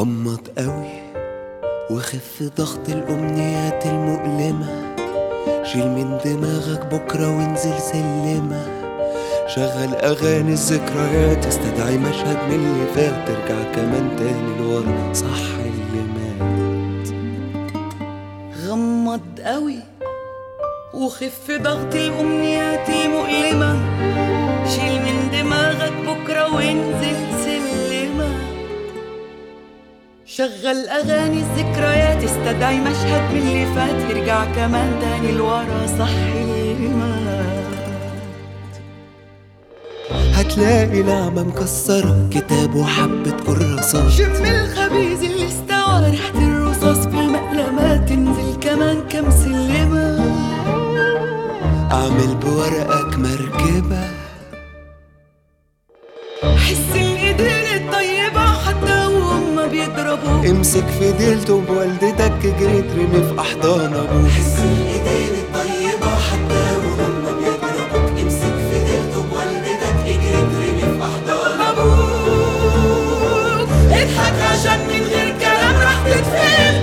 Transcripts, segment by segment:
غمض قوي وخف ضغط الأمنيات المؤلمة شيل من دماغك بكرة وانزل سلمة شغل أغاني الذكريات استدعي مشهد من اللي فات ترجع كمان تاني لورا صح اللي مات غمض قوي وخف ضغط الأمنيات المؤلمة شيل من دماغك بكرة وانزل سلمة شغل أغاني الذكريات استدعي مشهد من اللي فات ارجع كمان تاني لورا صح اللي مات هتلاقي نعمة مكسرة كتاب وحبة كراسات شم الخبيز اللي استوى ريحة الرصاص في المقلمات تنزل كمان كام سلمة أعمل بورقك مركبة حس الايدين الطيبة حتى وهم بيضربوا امسك في ديلته بوالدتك جريت رمي في أحضان أبوك حس الإيدين الطيبة حتى وهم بيضربوك امسك في ديلته بوالدتك جريت رمي في أحضان أبوك اضحك عشان من غير كلام راح تتفهم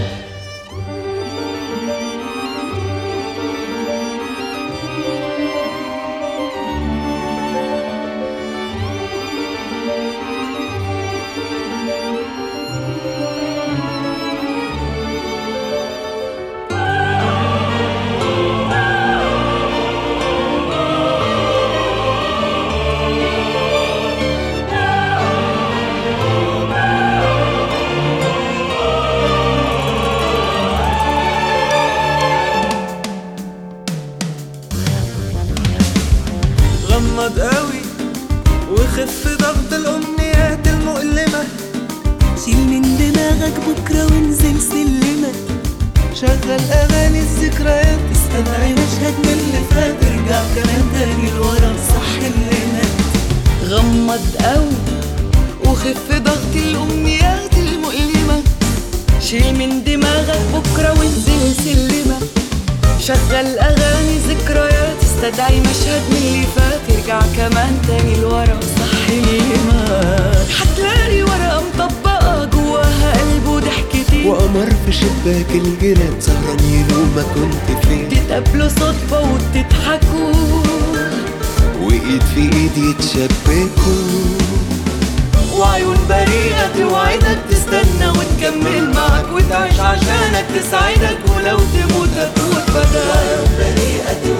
غمض قوي وخف ضغط الأمنيات المؤلمة شيل من دماغك بكرة وانزل سلمة شغل أغاني الذكريات استدعي مشهد من اللي فات ارجع كمان تاني لورا صح اللي مات غمض قوي وخف ضغط الأمنيات المؤلمة شيل من دماغك بكرة وانزل سلمة شغل أغاني ذكريات استدعي مشهد من اللي فات ارجع كمان تاني لورا صح اللي مات حتلاقي ورقة مطبقة جواها قلب وضحكتين وقمر في شباك الجيران سهران يلومك كنت فين تتقابلوا صدفة وتضحكوا وإيد في إيد يتشبكوا وعيون بريئة توعدك تستنى وتكمل معك وتعيش عشانك تسعدك ولو تموت هتموت بدل بريئة